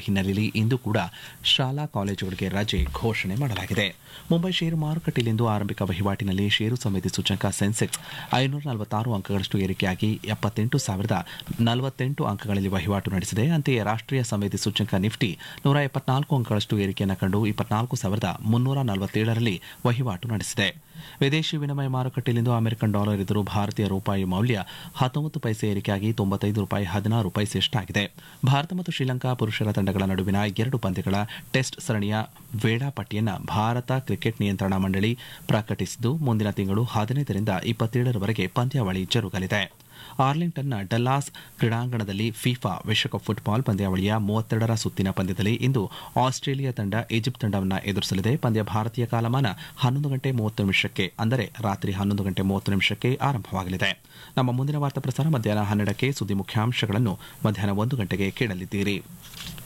ಹಿನ್ನೆಲೆಯಲ್ಲಿ ಇಂದು ಕೂಡ ಶಾಲಾ ಕಾಲೇಜುಗಳಿಗೆ ರಜೆ ಘೋಷಣೆ ಮಾಡಲಾಗಿದೆ ಮುಂಬೈ ಷೇರು ಮಾರುಕಟ್ಟೆಯಲ್ಲಿಂದು ಆರಂಭಿಕ ವಹಿವಾಟಿನಲ್ಲಿ ಷೇರು ಸಮಿತಿ ಸೂಚಕ ಸೆನ್ಸೆಕ್ಸ್ ಐನೂರ ನಲವತ್ತಾರು ಅಂಕಗಳಷ್ಟು ಏರಿಕೆಯಾಗಿ ಎಪ್ಪತ್ತೆಂಟು ಸಾವಿರದ ನಲವತ್ತೆಂಟು ಅಂಕಗಳಲ್ಲಿ ವಹಿವಾಟು ನಡೆಸಿದೆ ಅಂತೆಯೇ ರಾಷ್ಟ್ರೀಯ ಸಮಿತಿ ಸೂಚಕ ನಿಫ್ಟಿ ನೂರ ಎಪ್ಪತ್ನಾಲ್ಕು ಅಂಕಗಳಷ್ಟು ಏರಿಕೆಯನ್ನು ಕಂಡು ಇಪ್ಪತ್ನಾಲ್ಕು ಸಾವಿರದ ಮುನ್ನೂರ ನಲವತ್ತೇಳರಲ್ಲಿ ವಹಿವಾಟು ನಡೆಸಿದೆ ವಿದೇಶಿ ವಿನಿಮಯ ಮಾರುಕಟ್ಟೆಯಲ್ಲಿಂದು ಅಮೆರಿಕನ್ ಡಾಲರ್ ಎದುರು ಭಾರತೀಯ ರೂಪಾಯಿ ಮೌಲ್ಯ ಹತ್ತೊಂಬತ್ತು ಪೈಸೆ ಏರಿಕೆಯಾಗಿ ತೊಂಬತ್ತೈದು ರೂಪಾಯಿ ಹದಿನಾರು ಪೈಸೆಯಷ್ಟಾಗಿದೆ ಭಾರತ ಮತ್ತು ಶ್ರೀಲಂಕಾ ಪುರುಷರ ತಂಡಗಳ ನಡುವಿನ ಎರಡು ಪಂದ್ಯಗಳ ಟೆಸ್ಟ್ ಸರಣಿಯ ವೇಳಾಪಟ್ಟಿಯನ್ನು ಭಾರತ ಕ್ರಿಕೆಟ್ ನಿಯಂತ್ರಣ ಮಂಡಳಿ ಪ್ರಕಟಿಸಿದ್ದು ಮುಂದಿನ ತಿಂಗಳು ಹದಿನೈದರಿಂದ ಇಪ್ಪತ್ತೇಳರವರೆಗೆ ಪಂದ್ಯಾವಳಿ ಜರುಗಲಿದೆ ಆರ್ಲಿಂಗ್ಟನ್ನ ಡಲ್ಲಾಸ್ ಕ್ರೀಡಾಂಗಣದಲ್ಲಿ ಫಿಫಾ ವಿಶ್ವಕಪ್ ಫುಟ್ಬಾಲ್ ಪಂದ್ಯಾವಳಿಯ ಮೂವತ್ತೆರಡರ ಸುತ್ತಿನ ಪಂದ್ಯದಲ್ಲಿ ಇಂದು ಆಸ್ಟ್ರೇಲಿಯಾ ತಂಡ ಈಜಿಪ್ಟ್ ತಂಡವನ್ನು ಎದುರಿಸಲಿದೆ ಪಂದ್ಯ ಭಾರತೀಯ ಕಾಲಮಾನ ಹನ್ನೊಂದು ಗಂಟೆ ಮೂವತ್ತು ನಿಮಿಷಕ್ಕೆ ಅಂದರೆ ರಾತ್ರಿ ಹನ್ನೊಂದು ಗಂಟೆ ಮೂವತ್ತು ನಿಮಿಷಕ್ಕೆ ಆರಂಭವಾಗಲಿದೆ ನಮ್ಮ ಮುಂದಿನ ವಾರ್ತಾ ಪ್ರಸಾರ ಮಧ್ಯಾಹ್ನ ಹನ್ನೆರಡಕ್ಕೆ ಸುದ್ದಿ ಮುಖ್ಯಾಂಶಗಳನ್ನು ಮಧ್ಯಾಹ್ನ ಒಂದು ಗಂಟೆಗೆ ಕೇಳಲಿದ್ದೀರಿ